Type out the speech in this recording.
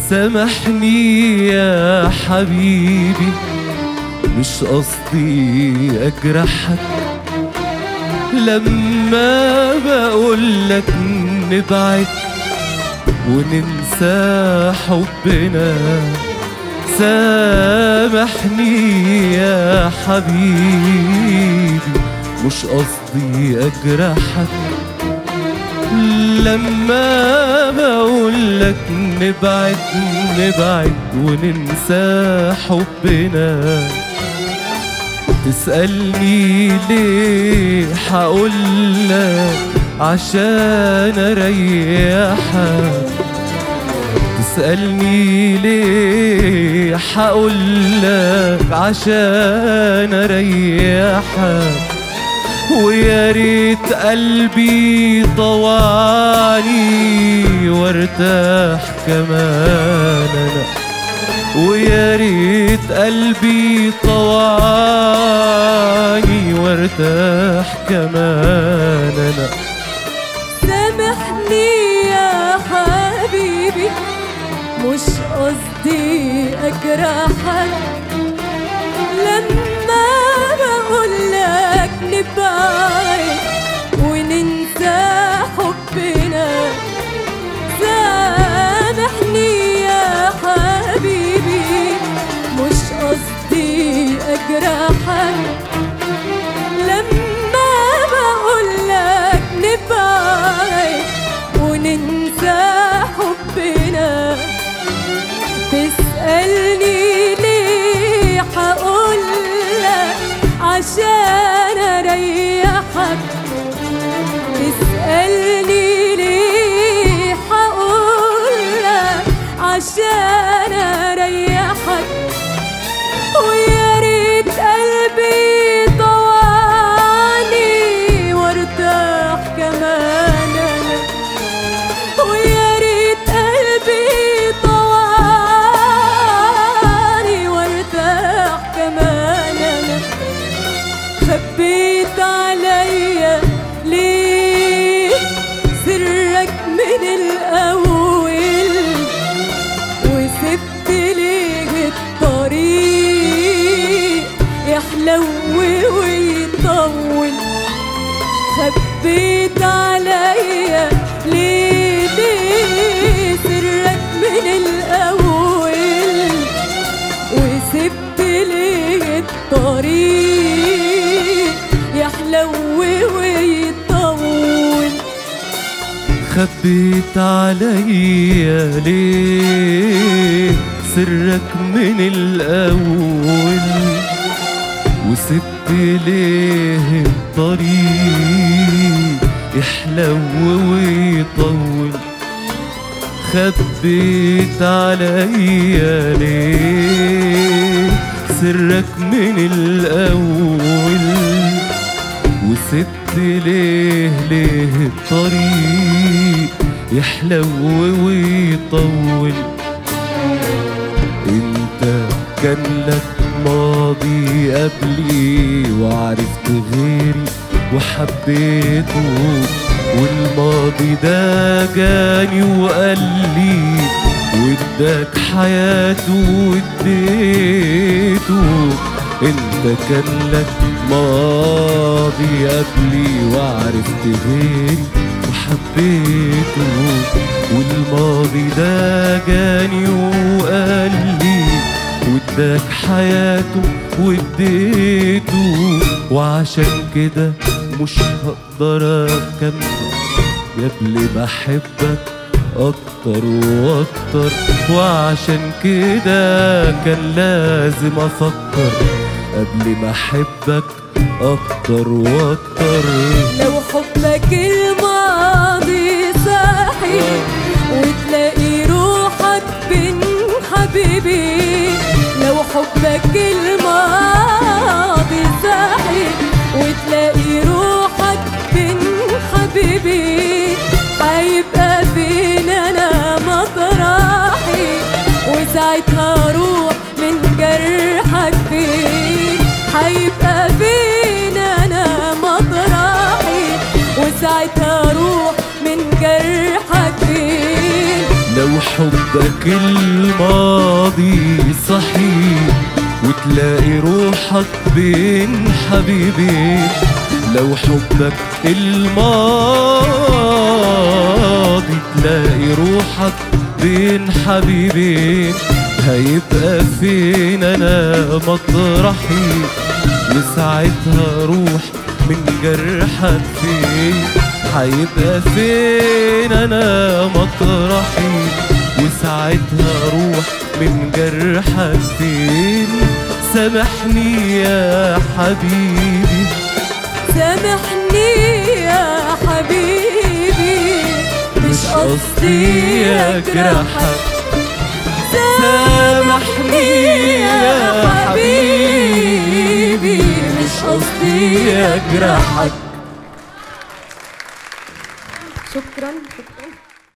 سامحني يا حبيبي مش قصدي اجرحك لما بقولك نبعد وننسى حبنا سامحني يا حبيبي مش قصدي اجرحك لما بقولك نبعد نبعد وننسى حبنا تسألني ليه حقولك عشان اريحك تسألني ليه حقولك عشان اريحك ويا ريت قلبي طوعني وارتاح كمان انا ويا ريت قلبي طوعني وارتاح كمان انا سامحني يا حبيبي مش قصدي اجرحك لما بقولك نبعد وننسى حبنا سامحني يا حبيبي مش قصدي اجرحك لما بقولك نبعد وننسى حبنا تسألني ليه حقولك عشان أريحك تسألني ليه حقولك عشان أريحك ويا ريت قلبي طوعني وارتاح كمان انا ويا ريت قلبي طوعني وارتاح كمان انا خبيت عليا ليه سرك من الاول وسبت ليه الطريق يحلو ويطول خبيت عليا ليه ليه سرك من الأول وسبت ليه الطريق يحلو ويطول خبيت عليا ليه سرك من الأول وسبت ليه الطريق يحلو ويطول خبيت عليا ليه سرك من الأول وسبت ليه ليه الطريق يحلو ويطول انت كان لك ماضي قبلي وعرفت غيري وحبيته والماضي ده جاني وقال لي واداك حياته واديته انت كان لك ماضي قبلي وعرفت غيري وحبيته والماضي ده جاني وقال لي واداك حياته واديته وعشان كده مش هقدر اكمل يا ابني بحبك اكتر واكتر وعشان كده كان لازم افكر قبل ما احبك اكتر واكتر لو حبك الماضي صاحي وتلاقي روحك بين حبيبي لو حبك الماضي صاحي وتلاقي روحك بين حبيبي هيبقى فين انا مطرحي وساعتها اروح من جرحك فين هيبقى فين انا مطرحي وساعتها اروح من جرحك فين لو لو حبك الماضي صحيح وتلاقي روحك بين حبيبين لو حبك الماضي تلاقي روحك بين حبيبين هيبقى فين انا مطرحي وساعتها روح من جرحك فين هيبقى فين انا مطرحي وساعتها روح من جرحك فين سامحني يا حبيبي سامحني يا حبيبي مش قصدي اجرحك سامحني يا حبيبي مش قصدي اجرحك